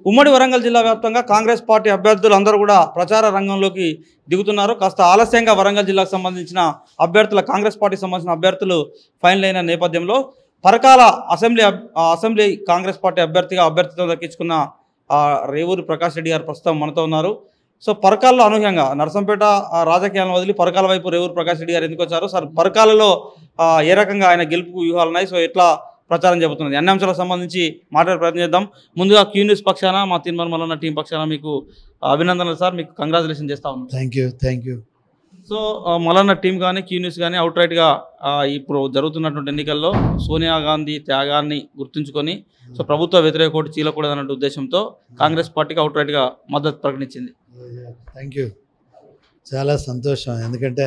ఉమ్మడి వరంగల్ జిల్లా వ్యాప్తంగా కాంగ్రెస్ పార్టీ అభ్యర్థులు అందరూ కూడా ప్రచార రంగంలోకి దిగుతున్నారు కాస్త ఆలస్యంగా వరంగల్ జిల్లాకు సంబంధించిన అభ్యర్థుల కాంగ్రెస్ పార్టీకి సంబంధించిన అభ్యర్థులు ఫైనల్ అయిన నేపథ్యంలో పరకాల అసెంబ్లీ అబ్- ఆ అసెంబ్లీ కాంగ్రెస్ పార్టీ అభ్యర్థిగా అభ్యర్థిత్వం దక్కించుకున్న ఆ, రేవూరి ప్రకాష్ రెడ్డి గారు ప్రస్తుతం మనతో ఉన్నారు సో పరకాలలో అనూహ్యంగా నరసంపేట ఆ, రాజకీయాలను వదిలి పరకాల వైపు రేవూరి ప్రకాష్ రెడ్డి గారు ఎందుకు వచ్చారు సార్ పరకాలలో ఆ, ఏ రకంగా ఆయన గెలుపుకు వ్యూహాలు ఉన్నాయి సో ఎట్లా ప్రచారం చెబుతున్నది అన్ని అంశాలకు సంబంధించి మాట్లాడే ప్రయత్నం చేద్దాం ముందుగా క్యూ న్యూస్ పక్షాన మా తీర్మానం మల్లన్న టీం పక్షాన మీకు అభినందనలు సార్ మీకు కంగ్రాచులేషన్ చేస్తా ఉన్నాం thank you thank you so ఆ, మల్లన్న టీం కానీ క్యూ న్యూస్ కానీ అవుట్ రైట్గా ఇప్పుడు జరుగుతున్నటువంటి ఎన్నికల్లో సోనియా గాంధీ త్యాగాన్ని గుర్తుంచుకొని సో ప్రభుత్వ వ్యతిరేక ఓటు చీలకూడదన్న ఉద్దేశంతో కాంగ్రెస్ పార్టీకి అవుట్ రైట్గా మద్దతు ప్రకటించింది థ్యాంక్ యూ చాలా సంతోషం ఎందుకంటే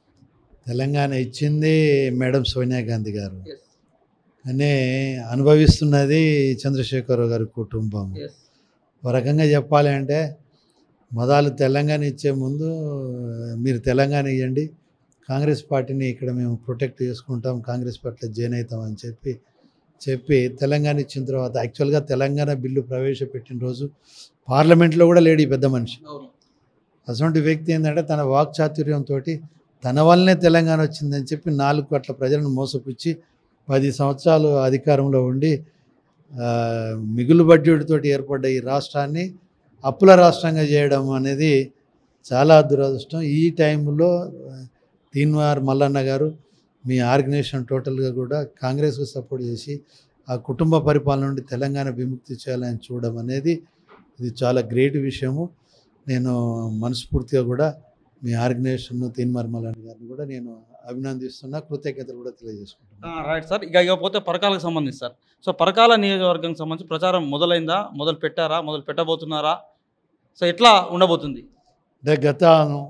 తెలంగాణ ఇచ్చింది మేడం సోనియా గాంధీ గారు కానీ అనుభవిస్తున్నది చంద్రశేఖరరావు గారి కుటుంబం ఒక రకంగా చెప్పాలి అంటే మొదలు తెలంగాణ ఇచ్చే ముందు మీరు తెలంగాణ ఇవ్వండి కాంగ్రెస్ పార్టీని ఇక్కడ మేము ప్రొటెక్ట్ చేసుకుంటాం కాంగ్రెస్ పార్టీలో జాయిన్ అవుతాం అని చెప్పి చెప్పి తెలంగాణ ఇచ్చిన తర్వాత యాక్చువల్గా తెలంగాణ బిల్లు ప్రవేశపెట్టిన రోజు పార్లమెంట్లో కూడా లేడీ పెద్ద మనిషి అటువంటి వ్యక్తి ఏంటంటే తన వాక్చాతుర్యంతో తన వల్లనే తెలంగాణ వచ్చిందని చెప్పి నాలుగు కోట్ల ప్రజలను మోసపుచ్చి పది సంవత్సరాలు అధికారంలో ఉండి ఆ, మిగులు బడ్జెట్తోటి ఏర్పడ్డ ఈ రాష్ట్రాన్ని అప్పుల రాష్ట్రంగా చేయడం అనేది చాలా దురదృష్టం ఈ టైంలో తీన్వార్ మల్లన్న గారు మీ ఆర్గనైజేషన్ టోటల్గా కూడా కాంగ్రెస్కు సపోర్ట్ చేసి ఆ కుటుంబ పరిపాలన నుండి తెలంగాణ విముక్తి చేయాలని చూడడం అనేది ఇది చాలా గ్రేట్ విషయము నేను మనస్ఫూర్తిగా కూడా మీ ఆర్గనైజేషన్ తీన్మార్ మల్లన్న గారిని కూడా నేను అభినందిస్తున్నా కృతజ్ఞతలు కూడా తెలియజేసుకుంటున్నాను రైట్ సార్ ఇక ఇకపోతే పరకాలకు సంబంధించి సార్ సో పరకాల నియోజకవర్గానికి సంబంధించి ప్రచారం మొదలైందా మొదలు పెట్టారా మొదలు పెట్టబోతున్నారా సో ఎట్లా ఉండబోతుంది అంటే గత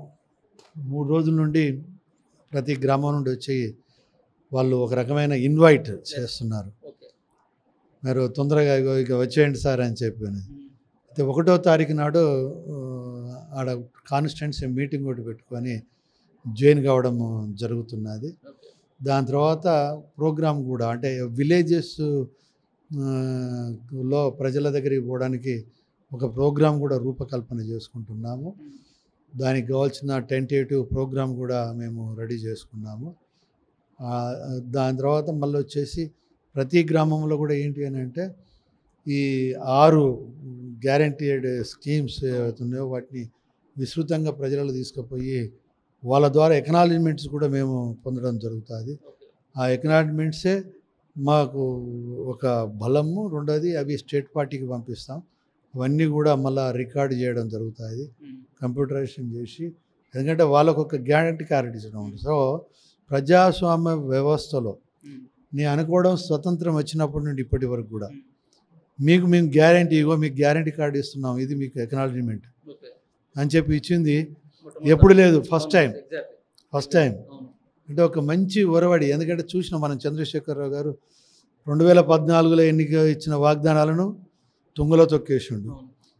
మూడు రోజుల నుండి ప్రతి గ్రామం నుండి వచ్చి వాళ్ళు ఒక రకమైన ఇన్వైట్ చేస్తున్నారు ఓకే మీరు తొందరగా ఇగో ఇక వచ్చేయండి సార్ అని చెప్పాను అయితే ఒకటో తారీఖు నాడు ఆ, ఆడ కాన్స్టిట్యున్సీ మీటింగ్ ఒకటి పెట్టుకొని జాయిన్ కావడం జరుగుతున్నది దాని తర్వాత ప్రోగ్రామ్ కూడా అంటే విలేజెస్ లో ప్రజల దగ్గరికి పోవడానికి ఒక ప్రోగ్రామ్ కూడా రూపకల్పన చేసుకుంటున్నాము దానికి కావాల్సిన టెంటేటివ్ ప్రోగ్రామ్ కూడా మేము రెడీ చేసుకున్నాము ఆ, దాని తర్వాత మళ్ళీ వచ్చేసి ప్రతి గ్రామంలో కూడా ఏంటి అని అంటే ఈ ఆరు గ్యారంటీడ్ స్కీమ్స్ ఏవైతున్నాయో వాటిని విస్తృతంగా ప్రజలలో తీసుకుపోయి వాళ్ళ ద్వారా ఎకనాలజ్మెంట్స్ కూడా మేము పొందడం జరుగుతుంది ఆ ఎకనాలజ్మెంట్సే మాకు ఒక బలము రెండోది అవి స్టేట్ పార్టీకి పంపిస్తాం అవన్నీ కూడా మళ్ళీ రికార్డ్ చేయడం జరుగుతుంది కంప్యూటరైజేషన్ చేసి ఎందుకంటే వాళ్ళకు ఒక గ్యారంటీ కార్డు ఇచ్చడం ఉంది సో ప్రజాస్వామ్య వ్యవస్థలో నేను అనుకోవడం స్వతంత్రం వచ్చినప్పటి నుండి ఇప్పటి వరకు కూడా మీకు మేము గ్యారంటీ ఇగో మీకు గ్యారంటీ కార్డు ఇస్తున్నాం ఇది మీకు ఎకనాలజీమెంట్ అని చెప్పి ఇచ్చింది ఎప్పుడు లేదు ఫస్ట్ టైం ఫస్ట్ టైం అంటే ఒక మంచి ఒరవడి ఎందుకంటే చూసిన మనం చంద్రశేఖరరావు గారు రెండు వేల పద్నాలుగులో ఎన్నిక ఇచ్చిన వాగ్దానాలను తుంగలో తొక్కేసిండు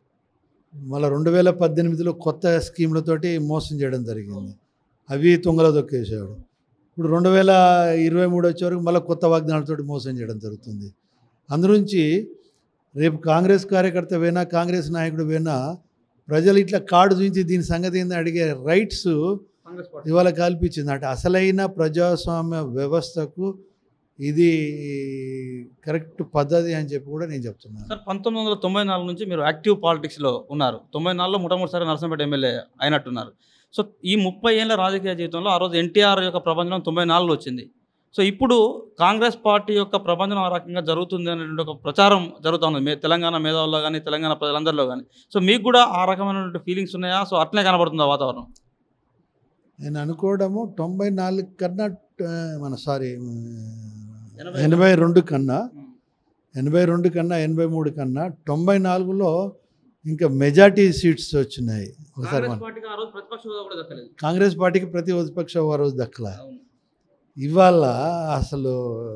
మళ్ళీ రెండు వేల పద్దెనిమిదిలో కొత్త స్కీమ్లతోటి మోసం చేయడం జరిగింది అవి తుంగలో తొక్కేసాడు ఇప్పుడు రెండు వేల ఇరవై మూడు వచ్చే వరకు మళ్ళీ కొత్త వాగ్దానాలతోటి మోసం చేయడం జరుగుతుంది అందునుంచి రేపు కాంగ్రెస్ కార్యకర్త పోయినా కాంగ్రెస్ నాయకుడు పోయినా ప్రజలు ఇట్లా కార్డు చూపించి దీని సంగతి ఏందని అడిగే రైట్స్ ఇవాళ కల్పించింది అంటే అసలైన ప్రజాస్వామ్య వ్యవస్థకు ఇది కరెక్ట్ పద్ధతి అని చెప్పి కూడా నేను చెప్తున్నాను సార్ పంతొమ్మిది వందల తొంభై నాలుగు నుంచి మీరు యాక్టివ్ పాలిటిక్స్లో ఉన్నారు తొంభై నాలుగులో మొట్టమొదటిసారి నరసింహపేట ఎమ్మెల్యే అయినట్టున్నారు సో ఈ ముప్పై ఏళ్ళ రాజకీయ జీవితంలో ఆ రోజు ఎన్టీఆర్ యొక్క ప్రపంచం తొంభై నాలుగులో వచ్చింది సో ఇప్పుడు కాంగ్రెస్ పార్టీ యొక్క ప్రపంచం ఆ రకంగా జరుగుతుంది అనేటువంటి ఒక ప్రచారం జరుగుతుంది మే తెలంగాణ మేధావుల్లో కానీ తెలంగాణ ప్రజలందరిలో కానీ సో మీకు కూడా ఆ రకమైనటువంటి ఫీలింగ్స్ ఉన్నాయా సో అట్లనే కనబడుతుంది ఆ వాతావరణం నేను అనుకోవడము తొంభై నాలుగు కన్నా ఆ, మన సారీ ఎనభై ఎనభై రెండు కన్నా ఎనభై రెండు కన్నా ఎనభై మూడు కన్నా తొంభై నాలుగులో ఇంకా మెజార్టీ సీట్స్ వచ్చినాయి ఒకసారి కాంగ్రెస్ మన పార్టీకి ఆ రోజు ప్రతిపక్ష హోదా కూడా దక్కలేదు కాంగ్రెస్ పార్టీకి ప్రతి ప్రతిపక్ష ఓ రోజు దక్కల అవును. ఇవాళ అసలు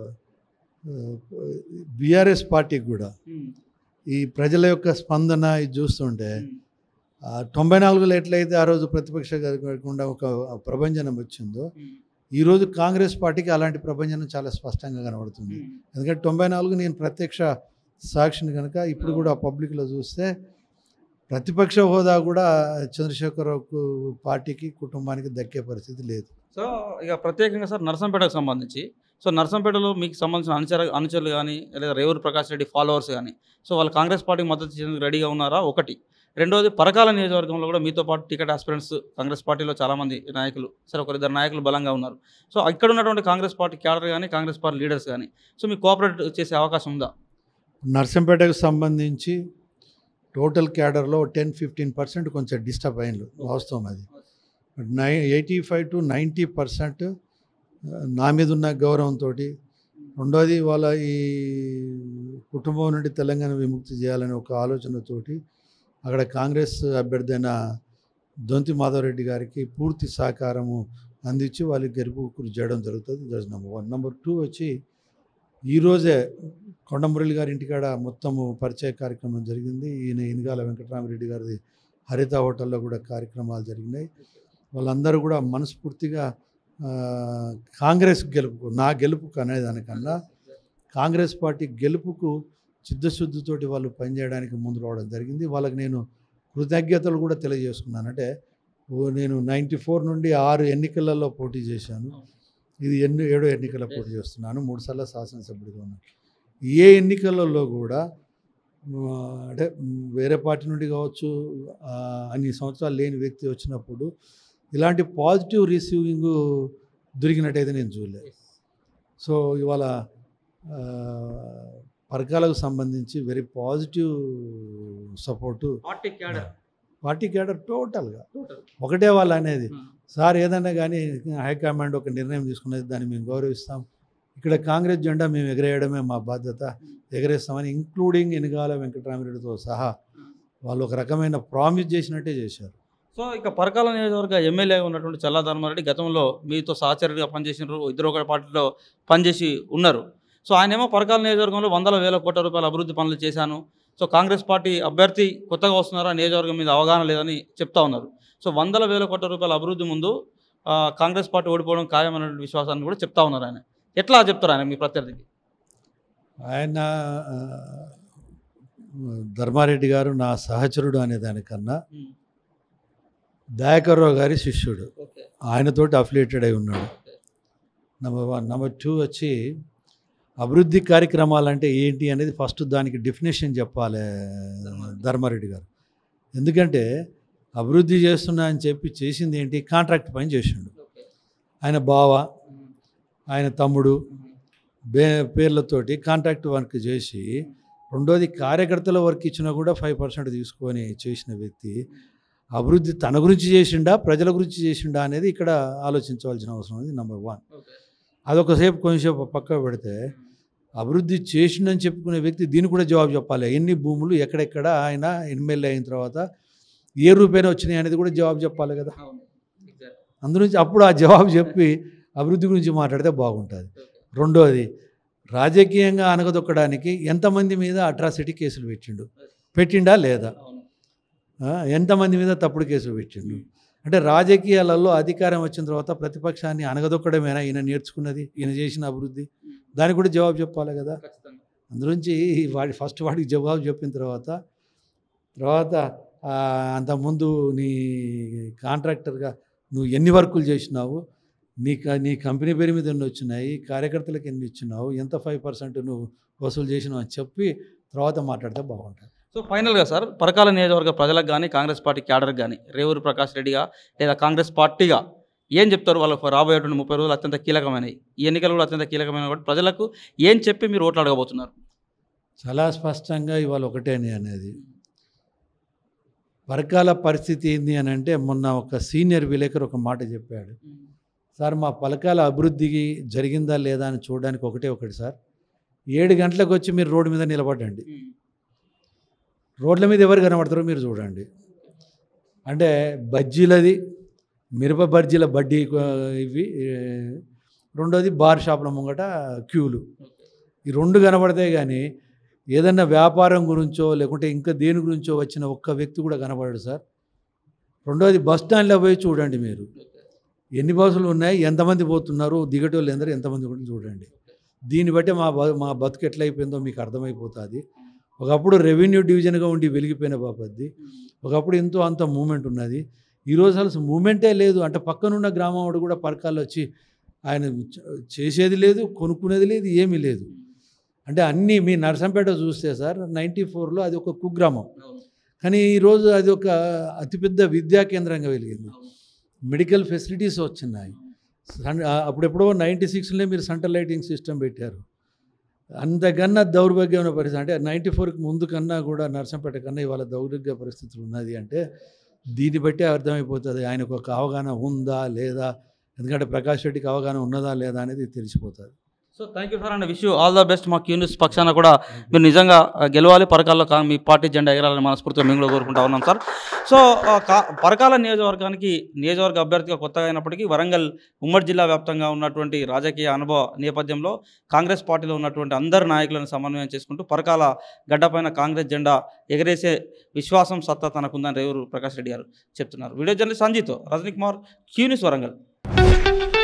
బీఆర్ఎస్ పార్టీకి కూడా ఉమ్. ఈ ప్రజల యొక్క స్పందన ఇది చూస్తుంటే ఉమ్. ఆ తొంభై నాలుగులో ఎట్లయితే ఆ రోజు ప్రతిపక్ష కాకుండా ఒక ప్రభంజనం వచ్చిందో ఉమ్. ఈరోజు కాంగ్రెస్ పార్టీకి అలాంటి ప్రభంజనం చాలా స్పష్టంగా కనబడుతుంది ఉమ్. ఎందుకంటే తొంభై నాలుగు నేను ప్రత్యక్ష సాక్షిని కనుక ఇప్పుడు కూడా పబ్లిక్లో చూస్తే ప్రతిపక్ష హోదా కూడా చంద్రశేఖరరావుకు పార్టీకి కుటుంబానికి దక్కే పరిస్థితి లేదు సో ఇక ప్రత్యేకంగా సార్ నర్సంపేటకు సంబంధించి సో నర్సంపేటలో మీకు సంబంధించిన అనుచర అనుచరులు కానీ లేదా రేవూరు ప్రకాష్ రెడ్డి ఫాలోవర్స్ కానీ సో వాళ్ళు కాంగ్రెస్ పార్టీకి మద్దతు ఇచ్చేందుకు రెడీగా ఉన్నారా ఒకటి రెండోది పరకాల నియోజకవర్గంలో కూడా మీతో పాటు టికెట్ ఆస్పిరెంట్స్ కాంగ్రెస్ పార్టీలో చాలామంది నాయకులు సరే ఒకరిద్దరు నాయకులు బలంగా ఉన్నారు సో ఇక్కడ ఉన్నటువంటి కాంగ్రెస్ పార్టీ క్యాడర్ కానీ కాంగ్రెస్ పార్టీ లీడర్స్ కానీ సో మీకు కోఆపరేట్ చేసే అవకాశం ఉందా నర్సంపేటకు సంబంధించి టోటల్ క్యాడర్లో టెన్ ఫిఫ్టీన్ పర్సెంట్ కొంచెం డిస్టర్బ్ అయినలు వాస్తవం అది నై eighty five to ninety percent నా మీద ఉన్న గౌరవంతో రెండోది వాళ్ళ ఈ కుటుంబం నుండి తెలంగాణ విముక్తి చేయాలనే ఒక ఆలోచనతోటి అక్కడ కాంగ్రెస్ అభ్యర్థి అయిన దొంతి మాధవరెడ్డి గారికి పూర్తి సహకారము అందించి వాళ్ళకి గెలుపు కృషి చేయడం జరుగుతుంది that number one number two వచ్చి ఈరోజే కొండమురళి గారి ఇంటికాడ మొత్తము పరిచయ కార్యక్రమం జరిగింది ఈయన ఇనుగాల వెంకటరామరెడ్డి గారిది హరిత హోటల్లో కూడా కార్యక్రమాలు జరిగినాయి వాళ్ళందరూ కూడా మనస్ఫూర్తిగా ఆ, కాంగ్రెస్ గెలుపుకు నా గెలుపుకు అనేదానికన్నా కాంగ్రెస్ పార్టీ గెలుపుకు చిత్తశుద్ధితోటి వాళ్ళు పనిచేయడానికి ముందు రావడం జరిగింది వాళ్ళకి నేను కృతజ్ఞతలు కూడా తెలియజేసుకున్నాను అంటే ఓ నేను నైంటీ ఫోర్ నుండి ఆరు ఎన్నికలలో పోటీ చేశాను ఇది ఎన్ని ఏడో ఎన్నికల పోటీ చేస్తున్నాను మూడుసార్లు శాసనసభ్యుడిగా ఉన్నాను ఏ ఎన్నికలలో కూడా ఆ, అంటే మ్, వేరే పార్టీ నుండి కావచ్చు ఆ, అన్ని సంవత్సరాలు లేని వ్యక్తి వచ్చినప్పుడు ఇలాంటి పాజిటివ్ రిసీవింగ్ దొరికినట్టయితే నేను చూడలేదు సో ఇవాళ ఆ, పరకాలకు సంబంధించి very positive support party cadre party cadre టోటల్గా ఒకటే వాళ్ళు అనేది సార్ ఏదన్నా కానీ హైకమాండ్ ఒక నిర్ణయం తీసుకున్నది దాన్ని మేము గౌరవిస్తాం ఇక్కడ కాంగ్రెస్ జెండా మేము ఎగరేయడమే మా బాధ్యత ఎగరేస్తామని ఇంక్లూడింగ్ ఎనగాల వెంకటరామరెడ్డితో సహా వాళ్ళు ఒక రకమైన ప్రామిస్ చేసినట్టే చేశారు సో ఇక పరకాల నియోజకవర్గ ఎమ్మెల్యే ఉన్నటువంటి చల్లా ధర్మారెడ్డి గతంలో మీతో సహచరుడిగా పనిచేసినారు ఇద్దరు ఒక పార్టీలో పనిచేసి ఉన్నారు సో ఆయనేమో పరకాల నియోజకవర్గంలో వందల వేల కోట్ల రూపాయల అభివృద్ధి పనులు చేశాను సో కాంగ్రెస్ పార్టీ అభ్యర్థి కొత్తగా వస్తున్నారా నియోజకవర్గం మీద అవగాహన లేదని చెప్తా ఉన్నారు సో వందల వేల కోట్ల రూపాయల అభివృద్ధి ముందు ఆ, కాంగ్రెస్ పార్టీ ఓడిపోవడం ఖాయమనే విశ్వాసాన్ని కూడా చెప్తా ఉన్నారు ఆయన ఎట్లా చెప్తారు ఆయన మీ ప్రత్యర్థికి ఆయన ఆ, ధర్మారెడ్డి గారు నా సహచరుడు అనే దానికన్నా దయాకర్రావు గారి శిష్యుడు ఓకే ఆయనతోటి అఫిలియేటెడ్ అయి ఉన్నాడు నెంబర్ వన్ నెంబర్ టూ వచ్చి అభివృద్ధి కార్యక్రమాలు అంటే ఏంటి అనేది ఫస్ట్ దానికి డెఫినేషన్ చెప్పాలి ధర్మారెడ్డి గారు ఎందుకంటే అభివృద్ధి చేస్తున్నా అని చెప్పి చేసింది ఏంటి కాంట్రాక్ట్ పని చేసిండు ఆయన బావ ఆయన తమ్ముడు బే పేర్లతోటి కాంట్రాక్ట్ వర్క్ చేసి రెండోది కార్యకర్తల వర్క్ ఇచ్చినా కూడా ఫైవ్ పర్సెంట్ తీసుకొని చేసిన వ్యక్తి అభివృద్ధి తన గురించి చేసిండా ప్రజల గురించి చేసిండా అనేది ఇక్కడ ఆలోచించవలసిన అవసరం ఉంది నెంబర్ వన్ అదొకసేపు కొంచెంసేపు పక్క పెడితే అభివృద్ధి చేసిండని చెప్పుకునే వ్యక్తి దీనికి కూడా జవాబు చెప్పాలి ఎన్ని భూములు ఎక్కడెక్కడ ఆయన ఎమ్మెల్యే అయిన తర్వాత ఏ రూపాయన వచ్చినాయి అనేది కూడా జవాబు చెప్పాలి కదా అందునుంచి అప్పుడు ఆ జవాబు చెప్పి అభివృద్ధి గురించి మాట్లాడితే బాగుంటుంది రెండోది రాజకీయంగా అనగదొక్కడానికి ఎంతమంది మీద అట్రాసిటీ కేసులు పెట్టిండు పెట్టిండా లేదా ఆ, ఎంతమంది మీద తప్పుడు కేసులు పెట్టిండు అంటే రాజకీయాలలో అధికారం వచ్చిన తర్వాత ప్రతిపక్షాన్ని అనగదొక్కడమేనా ఈయన నేర్చుకున్నది ఈయన చేసిన అభివృద్ధి దానికి కూడా జవాబు చెప్పాలి కదా అందులోంచి వాడి ఫస్ట్ వాడికి జవాబు చెప్పిన తర్వాత తర్వాత ఆ, అంతకుముందు నీ కాంట్రాక్టర్గా నువ్వు ఎన్ని వర్కులు చేసినావు నీ క- నీ కంపెనీ పేరు మీద ఎన్ని వచ్చినాయి కార్యకర్తలకు ఎన్ని ఇచ్చినావు ఎంత ఫైవ్ పర్సెంట్ నువ్వు వసూలు చేసినావు అని చెప్పి తర్వాత మాట్లాడితే బాగుంటుంది సో ఫైనల్గా సార్ పరకాల నియోజకవర్గ ప్రజలకు కానీ కాంగ్రెస్ పార్టీ క్యాడర్కి కానీ రేవూరు ప్రకాష్ రెడ్డిగా లేదా కాంగ్రెస్ పార్టీగా ఏం చెప్తారు వాళ్ళకు రాబోయేటువంటి ముప్పై రోజులు అత్యంత కీలకమైనవి ఈ ఎన్నికలు కూడా అత్యంత కీలకమైన కాబట్టి ప్రజలకు ఏం చెప్పి మీరు ఓట్లు అడగబోతున్నారు చాలా స్పష్టంగా ఇవాళ ఒకటే అని అనేది పరకాల పరిస్థితి ఏంది అని అంటే మొన్న ఒక సీనియర్ విలేకరు ఒక మాట చెప్పాడు సార్ మా పలకాల అభివృద్ధికి జరిగిందా లేదా అని చూడడానికి ఒకటే ఒకటి సార్ ఏడు గంటలకు వచ్చి మీరు రోడ్డు మీద నిలబడండి రోడ్ల మీద ఎవరు కనబడతారో మీరు చూడండి అంటే బజ్జీలది మిరప బజ్జీల బడ్డీ ఆ, ఇవి ఏ, రెండోది బార్ షాపుల ముంగట క్యూలు ఈ రెండు కనబడతాయి కానీ ఏదన్నా వ్యాపారం గురించో లేకుంటే ఇంకా దేని గురించో వచ్చిన ఒక్క వ్యక్తి కూడా కనబడడు సార్ రెండోది బస్ స్టాండ్లో పోయి చూడండి మీరు ఎన్ని బస్సులు ఉన్నాయి ఎంతమంది పోతున్నారు దిగటోళ్ళు ఎందరూ ఎంతమంది కూడా చూడండి దీన్ని బట్టి మా బ- మా బతుకు ఎట్లయిపోయిందో మీకు అర్థమైపోతుంది ఒకప్పుడు రెవెన్యూ డివిజన్గా ఉండి వెలిగిపోయిన బాపద్ది ఒకప్పుడు ఎంతో అంత మూమెంట్ ఉన్నది ఈరోజు అసలు మూమెంటే లేదు అంటే పక్కనున్న గ్రామం వాడు కూడా పరకాలు వచ్చి ఆయన చ- చేసేది లేదు కొనుక్కునేది లేదు ఏమీ లేదు అంటే అన్నీ మీ నర్సంపేట చూస్తే సార్ నైంటీ ఫోర్లో అది ఒక కుగ్రామం కానీ ఈరోజు అది ఒక అతిపెద్ద విద్యా కేంద్రంగా వెలిగింది మెడికల్ ఫెసిలిటీస్ వచ్చినాయి సన్- ఆ- అప్పుడెప్పుడో నైంటీ సిక్స్లో మీరు సెంట్రల్ లైటింగ్ సిస్టమ్ పెట్టారు అంతకన్నా దౌర్భాగ్యమైన పరిస్థితి అంటే నైంటీ ఫోర్కి ముందు కన్నా కూడా నర్సంపేట కన్నా ఇవాళ దౌర్భాగ్య పరిస్థితులు ఉన్నది అంటే దీన్ని బట్టి అర్థమైపోతుంది ఆయనకు ఒక అవగాహన ఉందా లేదా ఎందుకంటే ప్రకాష్ రెడ్డికి అవగాహన ఉన్నదా లేదా అనేది తెలిసిపోతుంది so thank you sir and wish you all the best మా క్యూనిస్ పక్షాన కూడా మీరు నిజంగా ఆ, గెలవాలి పరకాల్లో కా- మీ పార్టీ జెండా ఎగరాలని మనస్ఫూర్తిగా మేము కూడా కోరుకుంటా ఉన్నాం సార్ సో ఆ, కా- పరకాల నియోజకవర్గానికి నియోజకవర్గ అభ్యర్థిగా కొత్తగా అయినప్పటికీ వరంగల్ ఉమ్మడి జిల్లా వ్యాప్తంగా ఉన్నటువంటి రాజకీయ అనుభవ నేపథ్యంలో కాంగ్రెస్ పార్టీలో ఉన్నటువంటి అందరు నాయకులను సమన్వయం చేసుకుంటూ పరకాల గడ్డపైన కాంగ్రెస్ జెండా ఎగరేసే విశ్వాసం సత్తా తనకుందని రేవూరు ప్రకాష్ రెడ్డి గారు చెప్తున్నారు వీడియో జర్నలిస్ట్ సంజీతో రజనీ కుమార్ క్యూనిస్ వరంగల్